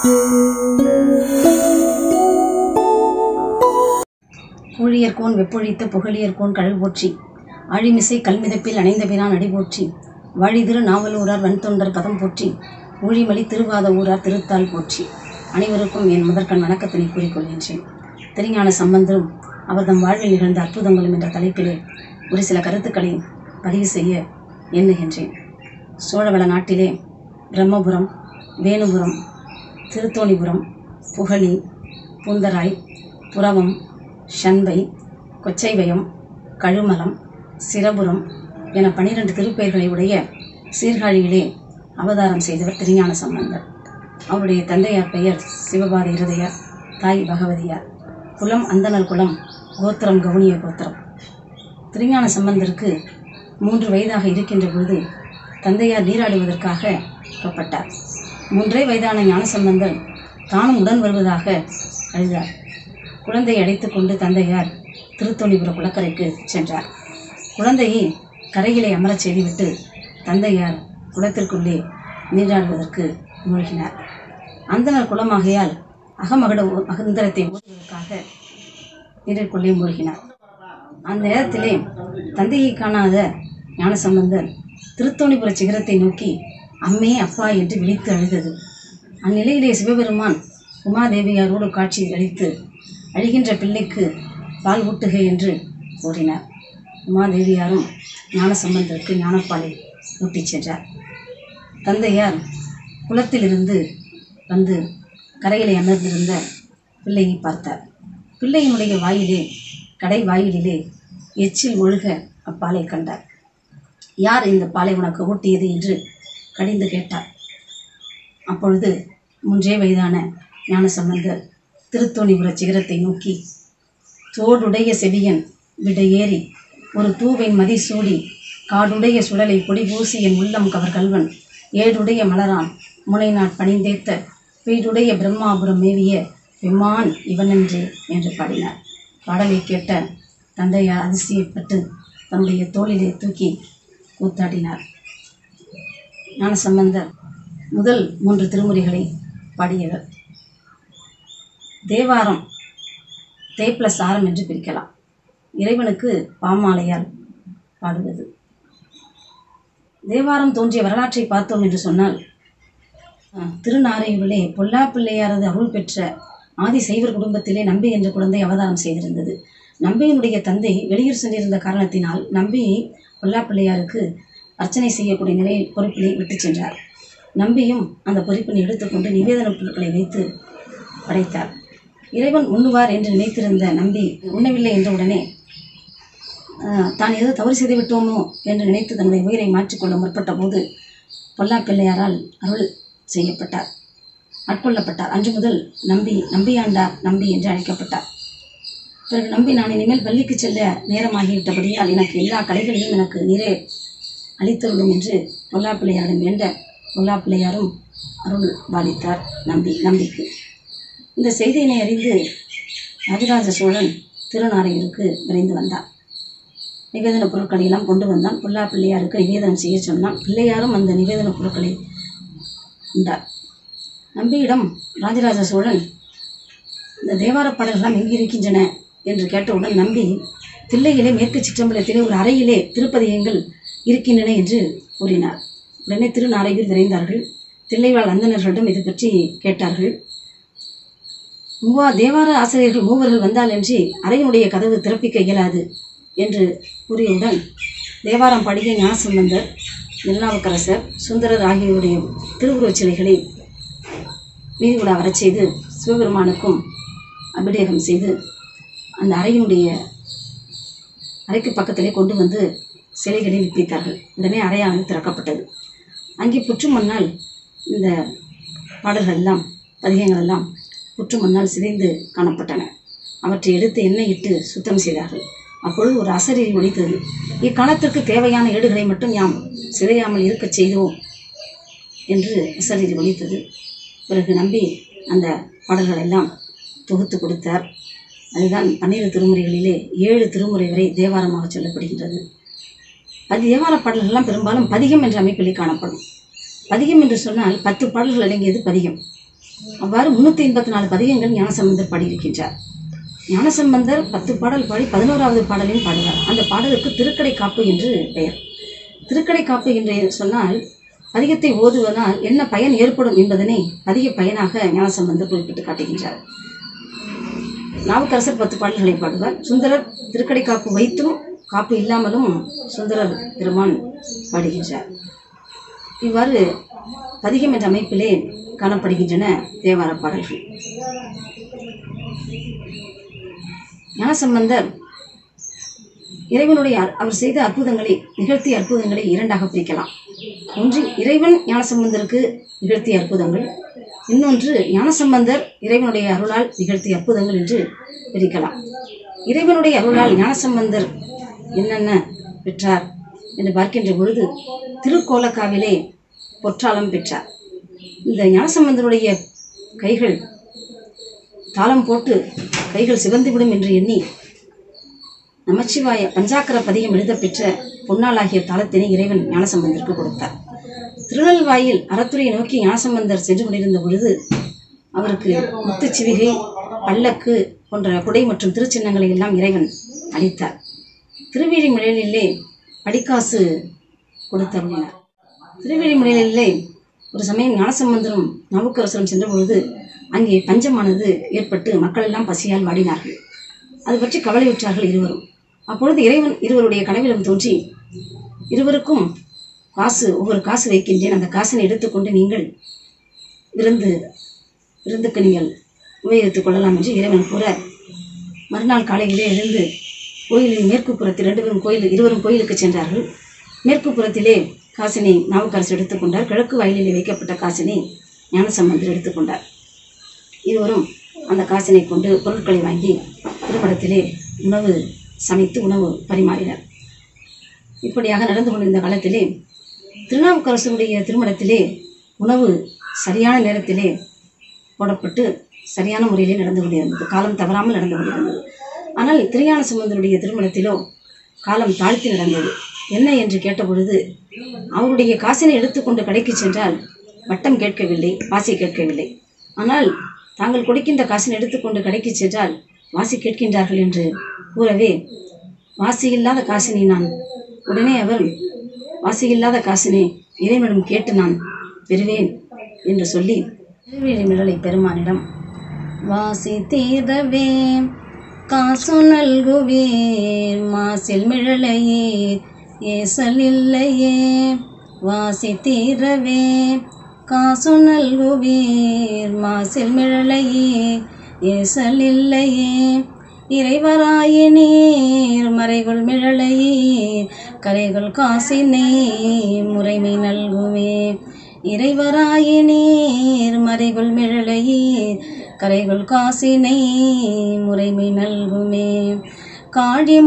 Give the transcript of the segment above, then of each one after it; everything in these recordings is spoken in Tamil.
ஊழியர்கோன் வெப்பொழித்த புகழியர்கோன் கழல் போற்றி ஆழிமிசை கல்மிதப்பில் அணைந்த பிரான் அடி போற்றி வாழிதிரு நாவலூரார் வன்தொண்டர் பதம் போற்றி ஊழிமலி திருவாத ஊரார் திருத்தால் போற்றி அனைவருக்கும் என் முதற்கண் வணக்கத்தினை கூறிக்கொள்கின்றேன் திருஞான சம்பந்தரும் அவர்தம் வாழ்வில் நிகழ்ந்த அற்புதங்களும் என்ற தலைப்பிலே ஒரு சில கருத்துக்களை பதிவு செய்ய எண்ணுகின்றேன் சோழவள நாட்டிலே பிரம்மபுரம் வேணுபுரம் திருத்தோணிபுரம் புகழி பூந்தராய் புறவம் ஷண்பை கொச்சைவயம் கழுமலம் சிரபுரம் என பனிரெண்டு திருப்பெயர்களை உடைய சீர்காழியிலே அவதாரம் செய்தவர் திருஞான சம்பந்தர் அவருடைய தந்தையார் பெயர் சிவபாத இருதயார் தாய் பகவதியார் குலம் அந்தணர் குலம் கோத்திரம் கவுனிய கோத்திரம் திருஞான சம்பந்தருக்கு மூன்று வயதாக இருக்கின்ற பொழுது தந்தையார் நீராடுவதற்காக புறப்பட்டார் மூன்றே வயதான ஞானசம்பந்தர் தானும் உடன் வருவதாக அழுதார் குழந்தையை அழைத்துக் கொண்டு தந்தையார் திருத்தொணிபுர குளக்கரைக்கு சென்றார் குழந்தையை கரையிலே அமரச் செய்துவிட்டு தந்தையார் குளத்திற்குள்ளே நீராடுவதற்கு மூழ்கினார் அந்தனர் குளமாகையால் அகமகட அகந்தரத்தை ஓடுவதற்காக நீரிற்குள்ளே மூழ்கினார் அந்த நேரத்திலே தந்தையை காணாத ஞானசம்பந்தர் திருத்தோணிபுர சிகரத்தை நோக்கி அம்மே அப்பா என்று விழித்து அழுதது அந்நிலையிலே சிவபெருமான் உமாதேவியாரோடு காட்சி அளித்து அழுகின்ற பிள்ளைக்கு பால் ஊட்டுக என்று கூறினார் உமாதேவியாரும் ஞானசம்பந்தருக்கு ஞானப்பாலை ஊட்டிச் சென்றார் தந்தையார் குளத்திலிருந்து வந்து கரையிலே அமர்ந்திருந்த பிள்ளையை பார்த்தார் பிள்ளையினுடைய வாயிலே கடை வாயிலிலே எச்சில் ஒழுக அப்பாலை கண்டார் யார் இந்த பாலை உனக்கு ஊட்டியது என்று கடிந்து கேட்டார் அப்பொழுது மூன்றே வயதான ஞானசம்பந்தர் திருத்தோணிபுர சிகரத்தை நோக்கி தோடுடைய செவியன் விடையேறி ஒரு தூவின் மதி சூடி காடுடைய சுடலை பொடி பூசி என் உள்ளம் கவர் கல்வன் ஏடுடைய மலரான் முனைநாட் பணிந்தேத்த வீடுடைய பிரம்மாபுரம் மேவிய பெம்மான் இவனன்றே என்று பாடினார் பாடலை கேட்ட தந்தையார் அதிசயப்பட்டு தன்னுடைய தோளிலே தூக்கி கூத்தாடினார் ஞானசம்பந்தர் முதல் மூன்று திருமுறைகளை பாடியவர் தேவாரம் தே பிளஸ் ஆரம் என்று பிரிக்கலாம் இறைவனுக்கு பாமாலையால் பாடுவது தேவாரம் தோன்றிய வரலாற்றை பார்த்தோம் என்று சொன்னால் அஹ், திருநாரையூரிலே பொல்லா பிள்ளையாரது அருள் பெற்ற ஆதி சைவர் குடும்பத்திலே நம்பி என்ற குழந்தை அவதாரம் செய்திருந்தது நம்பியினுடைய தந்தை வெளியூர் சென்றிருந்த காரணத்தினால் நம்பியை பொல்லா பிள்ளையாருக்கு அர்ச்சனை செய்யக்கூடிய நிலையில் பொறுப்பினை விட்டுச் சென்றார் நம்பியும் அந்த பொறுப்பினை எடுத்துக்கொண்டு நிவேதன பொருட்களை வைத்து படைத்தார் இறைவன் உண்ணுவார் என்று நினைத்திருந்த நம்பி உண்ணவில்லை என்ற உடனே ஆஹ், தான் ஏதோ தவறு செய்து விட்டோமோ என்று நினைத்து தன்னுடைய உயிரை மாற்றிக்கொள்ள முற்பட்ட போது பொல்லா பிள்ளையாரால் அருள் செய்யப்பட்டார் ஆட்கொள்ளப்பட்டார் அன்று முதல் நம்பி நம்பியாண்டார் நம்பி என்று அழைக்கப்பட்டார் பிறகு நம்பி நான் இனிமேல் பள்ளிக்கு செல்ல நேரமாகிவிட்டபடியால் எனக்கு எல்லா கலைகளையும் எனக்கு நீரே அளித்தருளும் என்று பொல்லா பிள்ளையாரிடம் வேண்ட பொல்லா பிள்ளையாரும் அருள் பாலித்தார் நம்பி நம்பிக்கு இந்த செய்தியினை அறிந்து ராஜராஜ சோழன் திருநாரையூருக்கு விரைந்து வந்தார் நிவேதன பொருட்களை எல்லாம் கொண்டு வந்தான் பொல்லா பிள்ளையாருக்கு நிவேதனம் செய்ய சொன்னான் பிள்ளையாரும் அந்த நிவேதன பொருட்களை உண்டார் நம்பியிடம் ராஜராஜ சோழன் இந்த தேவார பாடல்கள்லாம் எங்கே இருக்கின்றன என்று கேட்டவுடன் நம்பி தில்லையிலே மேற்கு சிற்றம்பலத்திலே ஒரு அறையிலே திருப்பதியங்கள் இருக்கின்றன என்று கூறினார் உடனே திருநாரையூர் விரைந்தார்கள் தில்லைவாழ் அந்தணர்களிடம் இது பற்றி கேட்டார்கள் மூவா தேவார ஆசிரியர்கள் மூவர்கள் வந்தாலன்றி அறையினுடைய கதவு திறப்பிக்க இயலாது என்று கூறியவுடன் தேவாரம் பாடிய ஞானசம்பந்தர் திருநாவுக்கரசர் சுந்தரர் ஆகியோருடைய திருவுருவச் சிலைகளை வீதி உலா வரச் செய்து சிவபெருமானுக்கும் அபிஷேகம் செய்து அந்த அறையினுடைய அறைக்கு பக்கத்திலே கொண்டு வந்து சிலைகளை விற்பித்தார்கள் உடனே அறையானது திறக்கப்பட்டது அங்கே புற்று மண்ணால் இந்த பாடல்கள் எல்லாம் பதிகங்கள் எல்லாம் புற்று மண்ணால் சிதைந்து காணப்பட்டன அவற்றை எடுத்து எண்ணெய் இட்டு சுத்தம் செய்தார்கள் அப்பொழுது ஒரு அசரீரி ஒலித்தது இக்காலத்திற்கு தேவையான ஏடுகளை மட்டும் யாம் சிதையாமல் இருக்கச் செய்தோம் என்று அசரீரி ஒலித்தது பிறகு நம்பி அந்த பாடல்கள் எல்லாம் தொகுத்து கொடுத்தார் அதுதான் பன்னிரு திருமுறைகளிலே ஏழு திருமுறை வரை தேவாரமாக சொல்லப்படுகின்றது அது தேவார பாடல்கள்லாம் பெரும்பாலும் பதிகம் என்ற அமைப்பிலே காணப்படும் பதிகம் என்று சொன்னால் பத்து பாடல்கள் அடங்கியது பதிகம் அவ்வாறு முன்னூற்றி எண்பத்தி நாலு பதிகங்கள் ஞானசம்பந்தர் பாடியிருக்கின்றார் ஞானசம்பந்தர் பத்து பாடல் பாடி பதினோராவது பாடலையும் பாடுவார் அந்த பாடலுக்கு திருக்கடை காப்பு என்று பெயர் திருக்கடை காப்பு என்று சொன்னால் பதிகத்தை ஓதுவதால் என்ன பயன் ஏற்படும் என்பதனை அதிக பயனாக ஞானசம்பந்தர் குறிப்பிட்டு காட்டுகின்றார் நாவுக்கரசர் பத்து பாடல்களை பாடுவார் சுந்தரர் திருக்கடை காப்பு வைத்தும் காப்பு இல்லாமலும் சுந்தரர் பெருமான் பாடுகின்றார் இவ்வாறு பதிகம் என்ற அமைப்பிலே காணப்படுகின்றன தேவார பாடல்கள் ஞானசம்பந்தர் இறைவனுடைய அற்- அவர் செய்த அற்புதங்களை நிகழ்த்திய அற்புதங்களை இரண்டாக பிரிக்கலாம் ஒன்று இறைவன் ஞானசம்பந்தருக்கு நிகழ்த்திய அற்புதங்கள் இன்னொன்று ஞானசம்பந்தர் இறைவனுடைய அருளால் நிகழ்த்திய அற்புதங்கள் என்று பிரிக்கலாம் இறைவனுடைய அருளால் ஞானசம்பந்தர் என்னென்ன பெற்றார் என்று பார்க்கின்ற பொழுது திருக்கோலக்காவிலே பொற்றாளம் பெற்றார் இந்த ஞானசம்பந்தருடைய கைகள் தாளம் போட்டு கைகள் சிவந்துவிடும் என்று எண்ணி நமச்சிவாய பஞ்சாக்கர பதிகம் எழுதப் பெற்ற பொன்னாளாகிய தாளத்தினை இறைவன் ஞானசம்பந்தருக்கு கொடுத்தார் திருநெல்வாயில் அறத்துறையை நோக்கி ஞானசம்பந்தர் சென்று கொண்டிருந்த பொழுது அவருக்கு முத்துச்சிவிகை பல்லக்கு போன்ற குடை மற்றும் திருச்சின்னங்களை எல்லாம் இறைவன் அளித்தார் திருவிழிமலையிலே படிக்காசு கொடுத்தருளினார் திருவிழிமலையிலே ஒரு சமயம் ஞானசம்பந்தரும் நாவுக்கரசரும் சென்ற பொழுது அங்கே பஞ்சமானது ஏற்பட்டு மக்கள் எல்லாம் பசியால் வாடினார்கள் அது பற்றி கவலையுற்றார்கள் இருவரும் அப்பொழுது இறைவன் இருவருடைய கனவிலும் தோன்றி இருவருக்கும் காசு ஒவ்வொரு காசு வைக்கின்றேன் அந்த காசினை எடுத்துக்கொண்டு நீங்கள் விருந்து விருந்துக்கு நீங்கள் உபயோகித்துக் கொள்ளலாம் என்று இறைவன் கூற மறுநாள் காலையிலே எழுந்து கோயிலின் மேற்கு புறத்தில் ரெண்டு பேரும் கோயில் இருவரும் கோயிலுக்கு சென்றார்கள் மேற்கு புறத்திலே காசினை நாவுக்கரசு எடுத்துக்கொண்டார் கிழக்கு வயலிலே வைக்கப்பட்ட காசினை ஞானசம்பந்தர் எடுத்துக்கொண்டார் இருவரும் அந்த காசினை கொண்டு பொருட்களை வாங்கி திருப்படத்திலே உணவு சமைத்து உணவு பரிமாறினர் இப்படியாக நடந்து கொண்டிருந்த காலத்திலே திருநாவுக்கரசருடைய திருமணத்திலே உணவு சரியான நேரத்திலே போடப்பட்டு சரியான முறையிலே நடந்து கொண்டிருந்தது காலம் தவறாமல் நடந்து கொண்டிருந்தது ஆனால் திருஞான சம்பந்தனுடைய திருமணத்திலோ காலம் தாழ்த்தி நடந்தது என்ன என்று கேட்டபொழுது அவருடைய காசினை எடுத்துக்கொண்டு கடைக்கு சென்றால் வட்டம் கேட்கவில்லை வாசி கேட்கவில்லை ஆனால் தாங்கள் கொடுக்கின்ற காசினை எடுத்துக்கொண்டு கடைக்கு சென்றால் வாசி கேட்கின்றார்கள் என்று கூறவே வாசி இல்லாத காசினை நான் உடனே அவர் வாசி இல்லாத காசினை இறைவனிடம் கேட்டு நான் பெறுவேன் என்று சொல்லி திருவிழிமிழலை பெருமானிடம் வாசி தீரவே காசு நல்குவீர் மாசில் மிழலையே ஏசல் இல்லையே வாசி தீரவே காசு நல்குவீர் மாசில் மிழலையே ஏசல் இல்லையே இறைவராய நீர் மறைகள் மிழலையே கரைகள் காசினை முறைமை நல்குமே இறைவராய நீர் மறைகள் மிழலையே கரைகள் காசினை முறைமை நல்குமே காழி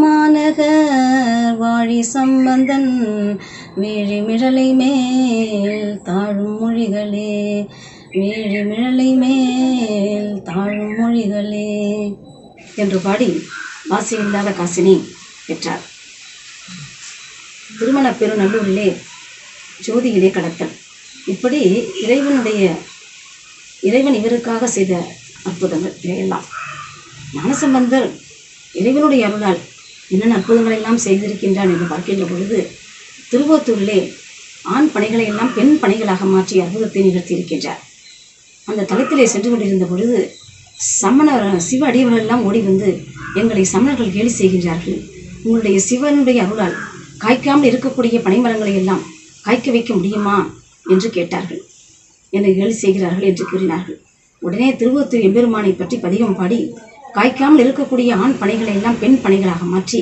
மாநகர் வாழி சம்பந்தன் வீழி மிழலை மேல் தாழும் மொழிகளே வீழி மிழலை மேல் தாழும் மொழிகளே என்று பாடி வாசி இல்லாத காசினை பெற்றார் திருமண பெருநல்லூரிலே ஜோதியிலே கடத்தல் இப்படி இறைவனுடைய இறைவன் இவருக்காக செய்த அற்புதங்கள் இவையெல்லாம் ஞானசம்பந்தர் இறைவனுடைய அருளால் என்னென்ன அற்புதங்களை எல்லாம் செய்திருக்கின்றான் என்று பார்க்கின்ற பொழுது திருவோத்தூரிலே ஆண் பணிகளை எல்லாம் பெண் பணிகளாக மாற்றி அற்புதத்தை நிகழ்த்தியிருக்கின்றார் அந்த தளத்திலே சென்று கொண்டிருந்த பொழுது சமணர் சிவ அடியவர்கள் எல்லாம் ஓடி வந்து எங்களை சமணர்கள் கேலி செய்கின்றார்கள் உங்களுடைய சிவனுடைய அருளால் காய்க்காமல் இருக்கக்கூடிய பனைமரங்களை எல்லாம் காய்க்க வைக்க முடியுமா என்று கேட்டார்கள் என்னை கேலி செய்கிறார்கள் என்று கூறினார்கள் உடனே திருவத்தூர் எம்பெருமானை பற்றி பதிகம் பாடி காய்க்காமல் இருக்கக்கூடிய ஆண் பனைகளை எல்லாம் பெண் பனைகளாக மாற்றி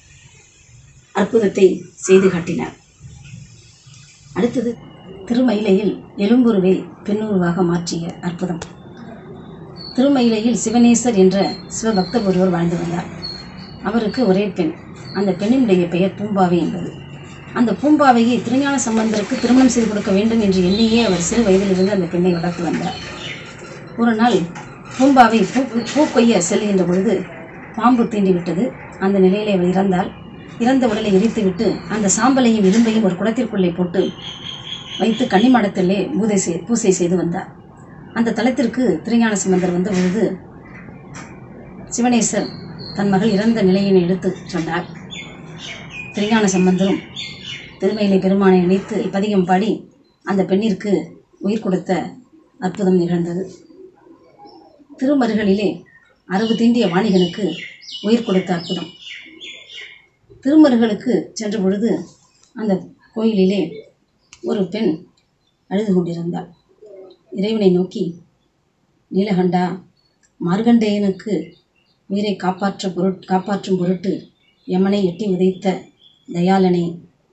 அற்புதத்தை செய்து காட்டினார் அடுத்தது திருமயிலையில் எலும்புருவை பெண்ணுருவாக மாற்றிய அற்புதம் திருமயிலையில் சிவனேசர் என்ற சிவபக்தர் ஒருவர் வாழ்ந்து வந்தார் அவருக்கு ஒரே பெண் அந்த பெண்ணினுடைய பெயர் பூம்பாவை என்பது அந்த பூம்பாவையை திருஞான சம்பந்தருக்கு திருமணம் செய்து கொடுக்க வேண்டும் என்று எண்ணியே அவர் சிறு வயதிலிருந்து அந்த பெண்ணை வளர்த்து வந்தார் ஒரு நாள் பூம்பாவை பூ பூ கொய்ய செல்கின்ற பொழுது பாம்பு தீண்டி விட்டது அந்த நிலையிலே அவள் இறந்தால் இறந்த உடலை எரித்துவிட்டு அந்த சாம்பலையும் இரும்பையும் ஒரு குடத்திற்குள்ளே போட்டு வைத்து கன்னிமாடத்திலே பூதை செய் பூசை செய்து வந்தார் அந்த தலத்திற்கு திருஞான சம்பந்தர் வந்த பொழுது சிவனேசர் தன் மகள் இறந்த நிலையினை எடுத்து சொன்னார் திருஞான சம்பந்தரும் திருமயிலை பெருமானை நினைத்து இப்பதிகம் பாடி அந்த பெண்ணிற்கு உயிர் கொடுத்த அற்புதம் நிகழ்ந்தது திருமருகளிலே அரவு தீண்டிய வாணிகனுக்கு உயிர் கொடுத்த அற்புதம் திருமருகளுக்கு சென்ற பொழுது அந்த கோயிலிலே ஒரு பெண் அழுது கொண்டிருந்தாள் இறைவனை நோக்கி நீலகண்டா மார்கண்டேயனுக்கு உயிரை காப்பாற்ற பொருட் காப்பாற்றும் பொருட்டு யமனை எட்டி உதைத்த தயாளனே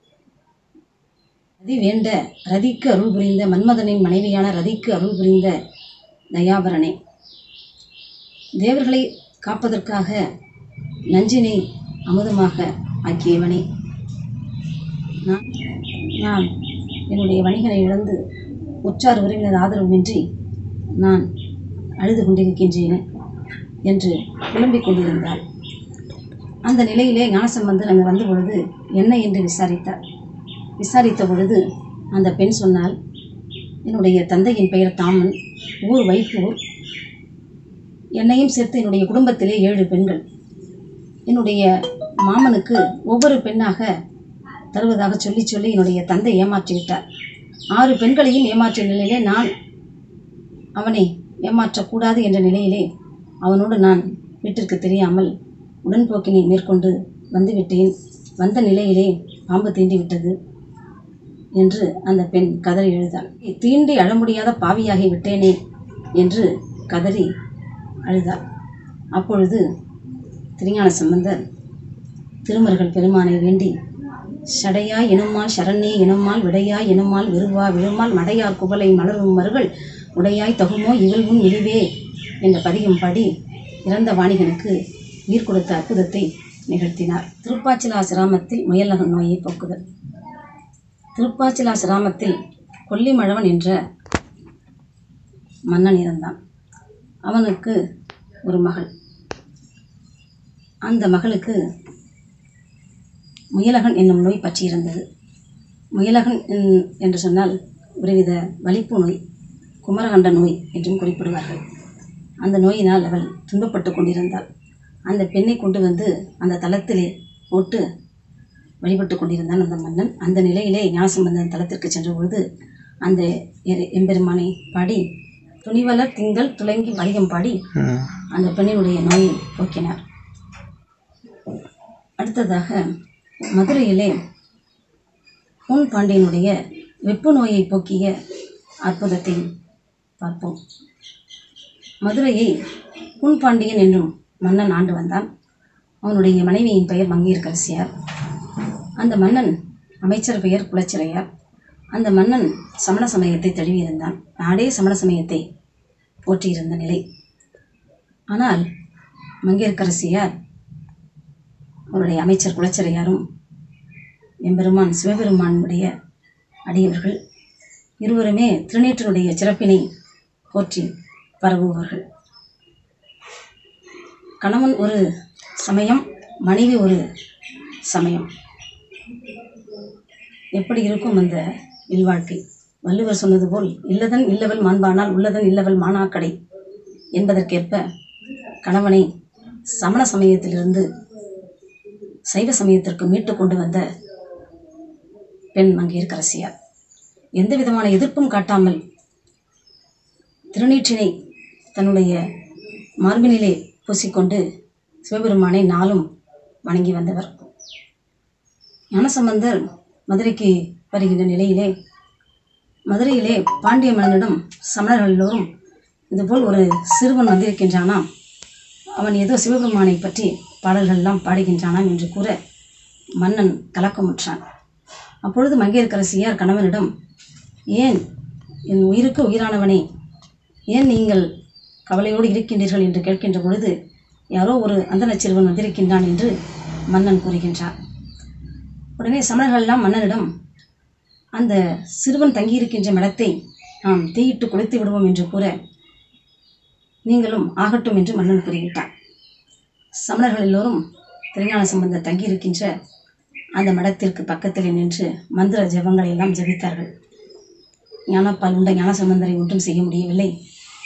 ரதி வேண்ட ரதிக்கு அருள் புரிந்த மன்மதனின் மனைவியான ரதிக்கு அருள் புரிந்த தயாபரனே தேவர்களை காப்பதற்காக நஞ்சினை அமுதமாக ஆக்கியவனே நான் நான் என்னுடைய வணிகனை இழந்து உற்றார் உறவினர் ஆதரவுமின்றி நான் அழுது கொண்டிருக்கின்றேன் என்று புலம்பிக் கொண்டிருந்தாள் அந்த நிலையிலே ஞானசம்பந்தர் அங்கு வந்த பொழுது என்ன என்று விசாரித்தார் விசாரித்த பொழுது அந்த பெண் சொன்னால் என்னுடைய தந்தையின் பெயர் தாமன் ஊர் வைப்பூர் என்னையும் சேர்த்து என்னுடைய குடும்பத்திலே ஏழு பெண்கள் என்னுடைய மாமனுக்கு ஒவ்வொரு பெண்ணாக தருவதாக சொல்லி சொல்லி என்னுடைய தந்தை ஏமாற்றி விட்டார் ஆறு பெண்களையும் ஏமாற்றிய நிலையிலே நான் அவனை ஏமாற்றக்கூடாது என்ற நிலையிலே அவனோடு நான் வீட்டிற்கு தெரியாமல் உடன்போக்கினை மேற்கொண்டு வந்துவிட்டேன் வந்த நிலையிலே பாம்பு தீண்டி விட்டது என்று அந்த பெண் கதறி எழுதாள் தீண்டி அழ முடியாத பாவியாகி விட்டேனே என்று கதறி அழுதாள் அப்பொழுது திருஞான சம்பந்தர் திருமர்கள் பெருமானை வேண்டி சடையாய் எனுமால் சரண்யே எனுமால் விடையாய் எனுமால் விருவா விழுமால் மடையார் குவலை மலரும் மருகள் உடையாய் தகுமோ இவள் உன் இழிவே என்ற பதிகம் பாடி இறந்த வாணிகனுக்கு உயிர் கொடுத்த அற்புதத்தை நிகழ்த்தினார் திருப்பாச்சிலா சிராமத்தில் முயலகன் நோயை போக்குதல் திருப்பாச்சிலா சிராமத்தில் கொல்லிமழவன் என்ற மன்னன் இருந்தான் அவனுக்கு ஒரு மகள் அந்த மகளுக்கு முயலகன் என்னும் நோய் பற்றியிருந்தது முயலகன் என்- என்று சொன்னால் ஒருவித வலிப்பு நோய் குமரகண்ட நோய் என்றும் குறிப்பிடுவார்கள் அந்த நோயினால் அவள் துன்பப்பட்டு கொண்டிருந்தாள் அந்த பெண்ணை கொண்டு வந்து அந்த தலத்திலே போட்டு வழிபட்டு கொண்டிருந்தான் அந்த மன்னன் அந்த நிலையிலே ஞானசம்பந்தன் தலத்திற்கு சென்ற பொழுது அந்த எ- எம்பெருமானை பாடி துணிவலர் திங்கள் துலங்கி வணிகம் பாடி அந்த பெண்ணினுடைய நோயை போக்கினார் அடுத்ததாக மதுரையிலே பூன் பாண்டியனுடைய வெப்பு நோயை போக்கிய அற்புதத்தை பார்ப்போம் மதுரையை பூன் பாண்டியன் என்னும் மன்னன் ஆண்டு வந்தான் அவனுடைய மனைவியின் பெயர் மங்கையர்கரசியார் அந்த மன்னன் அமைச்சர் பெயர் குலச்சிறையார் அந்த மன்னன் சமண சமயத்தை தழுவியிருந்தான் நாடே சமண சமயத்தை போற்றியிருந்த நிலை ஆனால் மங்கையர்க்கரசியார் அவருடைய அமைச்சர் குலச்சிறையாரும் எம்பெருமான் சிவபெருமானுடைய அடியவர்கள் இருவருமே திருநீற்றினுடைய சிறப்பினை போற்றி பரவுபவர்கள் கணவன் ஒரு சமயம் மனைவி ஒரு சமயம் எப்படி இருக்கும் அந்த இல்வாழ்க்கை வள்ளுவர் சொன்னது போல் இல்லதன் இல்லவள் மாண்பானால் உள்ளதன் இல்லவள் மானாக்கடை என்பதற்கேற்ப கணவனை சமண சமயத்திலிருந்து சைவ சமயத்திற்கு மீட்டு கொண்டு வந்த பெண் மங்கையர்க்கரசியார் எந்த விதமான எதிர்ப்பும் காட்டாமல் திருநீற்றினை தன்னுடைய மார்பினிலே பூசிக்கொண்டு சிவபெருமானை நாளும் வணங்கி வந்தவர் ஞானசம்பந்தர் மதுரைக்கு வருகின்ற நிலையிலே மதுரையிலே பாண்டிய மன்னனிடம் சமணர்கள் எல்லோரும் இதுபோல் ஒரு சிறுவன் வந்திருக்கின்றானாம் அவன் ஏதோ சிவபெருமானை பற்றி பாடல்கள் எல்லாம் பாடுகின்றானாம் என்று கூற மன்னன் கலக்கமுற்றான் அப்பொழுது மங்கையர்க்கரசியார் கணவனிடம் ஏன் என் உயிருக்கு உயிரானவனே ஏன் நீங்கள் கவலையோடு இருக்கின்றீர்கள் என்று கேட்கின்ற பொழுது யாரோ ஒரு அந்தனச் சிறுவன் வந்திருக்கின்றான் என்று மன்னன் கூறுகின்றார் உடனே சமணர்கள் எல்லாம் மன்னனிடம் அந்த சிறுவன் தங்கியிருக்கின்ற மடத்தை நாம் தீயிட்டு கொளுத்து விடுவோம் என்று கூற நீங்களும் ஆகட்டும் என்று மன்னன் கூறிவிட்டான் சமணர்கள் எல்லோரும் திருஞான சம்பந்தர் தங்கியிருக்கின்ற அந்த மடத்திற்கு பக்கத்தில் நின்று மந்திர ஜெபங்களை எல்லாம் ஜெபித்தார்கள் ஞானப்பால் உண்ட ஞானசம்பந்தரை ஒன்றும் செய்ய முடியவில்லை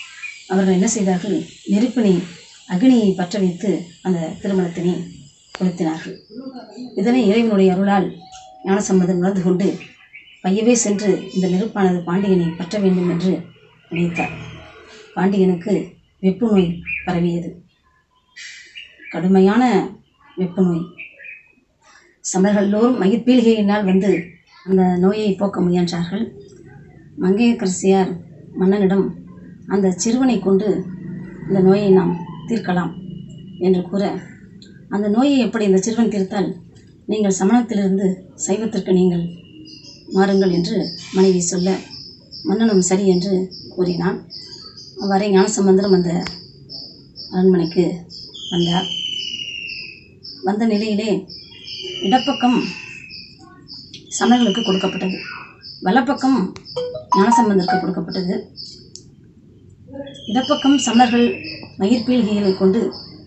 அவர்கள் என்ன செய்தார்கள் நெருப்பினை அக்னியை பற்ற வைத்து அந்த திருமணத்தினை கொளுத்தினார்கள் இதனை இறைவனுடைய அருளால் ஞானசம்பந்தன் உணர்ந்து கொண்டு பையவே சென்று இந்த நெருப்பானது பாண்டியனை பற்ற வேண்டும் என்று நினைத்தார் பாண்டியனுக்கு வெப்பு நோய் பரவியது கடுமையான வெப்பு நோய் சமர்கள் எல்லோரும் மயிர்பீலிகையினால் வந்து அந்த நோயை போக்க முயன்றார்கள் மங்கையக்கரசியார் மன்னனிடம் அந்த சிறுவனை கொண்டு இந்த நோயை நாம் தீர்க்கலாம் என்று கூற அந்த நோயை எப்படி இந்த சிறுவன் தீர்த்தால் நீங்கள் சமணத்திலிருந்து சைவத்திற்கு நீங்கள் மாறுங்கள் என்று மனைவி சொல்ல மன்னனும் சரி என்று கூறினான் அவ்வாறே ஞானசம்பந்தரும் அந்த அரண்மனைக்கு வந்தார் வந்த நிலையிலே இடப்பக்கம் சமணர்களுக்கு கொடுக்கப்பட்டது வலப்பக்கம் ஞானசம்பந்தருக்கு கொடுக்கப்பட்டது இடப்பக்கம் சமணர்கள் மயிர்பீழ்கைகளை கொண்டு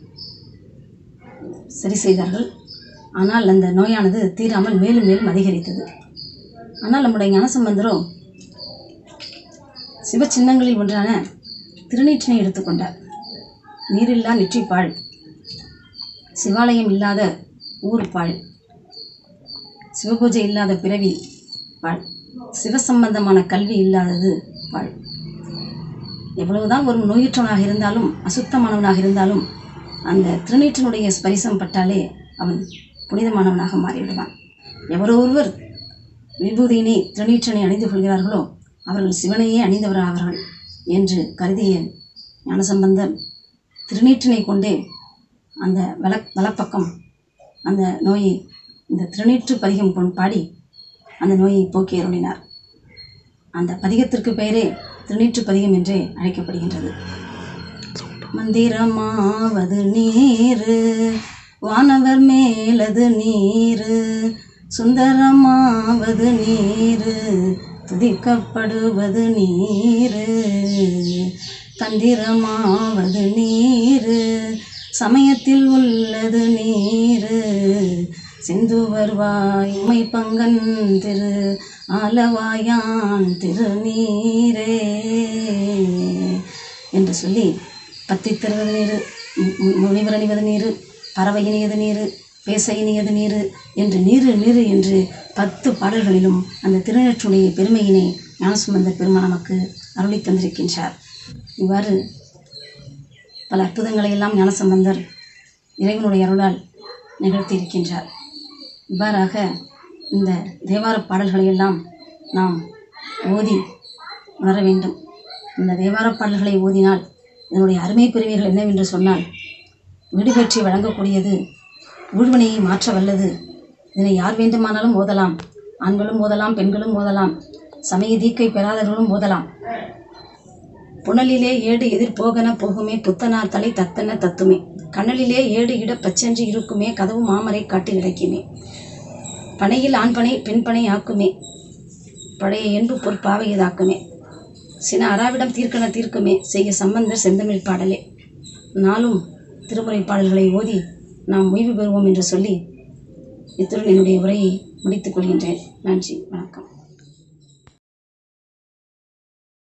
சரி செய்தார்கள் ஆனால் அந்த நோயானது தீராமல் மேலும் மேலும் அதிகரித்தது ஆனால் நம்முடைய ஞானசம்பந்தரோ சிவ சின்னங்களில் ஒன்றான திருநீற்றினை எடுத்துக்கொண்டார் நீரில்லா நெற்றிப்பாள் சிவாலயம் இல்லாத ஊர் பாழ் சிவபூஜை இல்லாத பிறவி பாழ் சிவசம்பந்தமான கல்வி இல்லாதது பாழ் எவ்வளவுதான் ஒரு நோயுற்றவனாக இருந்தாலும் அசுத்தமானவனாக இருந்தாலும் அந்த திருநீற்றினுடைய ஸ்பரிசம் பட்டாலே அவன் புனிதமானவனாக மாறிவிடுவான் எவரோ ஒருவர் விபூதியினை திருநீற்றனை அணிந்து கொள்கிறார்களோ அவர்கள் சிவனையே அணிந்தவராகிறார்கள் என்று கருதிய ஞானசம்பந்தர் திருநீற்றினை கொண்டே அந்த வல வலப்பக்கம் அந்த நோயை இந்த திருநீற்று பதிகம் கொண்டு பாடி அந்த நோயை போக்கி அருளினார் அந்த பதிகத்திற்கு பெயரே திருநீற்று பதிகம் என்றே அழைக்கப்படுகின்றது மந்திரமாவது நீரு வானவர் மேலது நீரு சுந்தரமாவது நீரு துதிக்கப்படுவது நீரு தந்திரமாவது நீரு சமயத்தில் உள்ளது நீரு சிந்து வருவாய் உமை பங்கன் திரு ஆலவாயான் திருநீரே என்று சொல்லி பத்தி தருவது நீரு மு- மு- முனிவர் அணிவது நீரு பறவை இனியது நீரு பேச இனியது நீரு என்று நீரு நீரு என்று பத்து பாடல்களிலும் அந்த திருநெற்றுடைய பெருமையினை ஞானசுமந்தர் பெருமான் நமக்கு அருளி தந்திருக்கின்றார் இவ்வாறு பல அற்புதங்களை எல்லாம் ஞானசம்பந்தர் இறைவனுடைய அருளால் நிகழ்த்தியிருக்கின்றார் இவ்வாறாக இந்த தேவார பாடல்களை எல்லாம் நாம் ஓதி உணர வேண்டும் இந்த தேவார பாடல்களை ஓதினால் இதனுடைய அருமை பெருமைகள் என்னவென்று சொன்னால் வீடு பெற்றி வழங்கக்கூடியது ஊழ்வினையை மாற்ற வல்லது இதனை யார் வேண்டுமானாலும் ஓதலாம் ஆண்களும் ஓதலாம் பெண்களும் ஓதலாம் சமய தீக்கை பெறாதவர்களும் ஓதலாம் புனலிலே ஏடு எதிர்போகன போகுமே புத்தனார் தலை தத்தன தத்துமே கனலிலே ஏடு இட பச்சென்று இருக்குமே கதவு மாமரை காட்டி கிடைக்குமே பனையில் ஆண்பனை பெண்பனை ஆக்குமே பழைய என்பு பொற்பாவையதாக்குமே சின அராவிடம் தீர்க்கன தீர்க்குமே செய்ய சம்பந்தர் செந்தமிழ் பாடலே நாளும் திருமுறை பாடல்களை ஓதி நாம் ஓய்வு பெறுவோம் என்று சொல்லி இத்துடன் என்னுடைய உரையை முடித்துக் கொள்கின்றேன் நன்றி வணக்கம்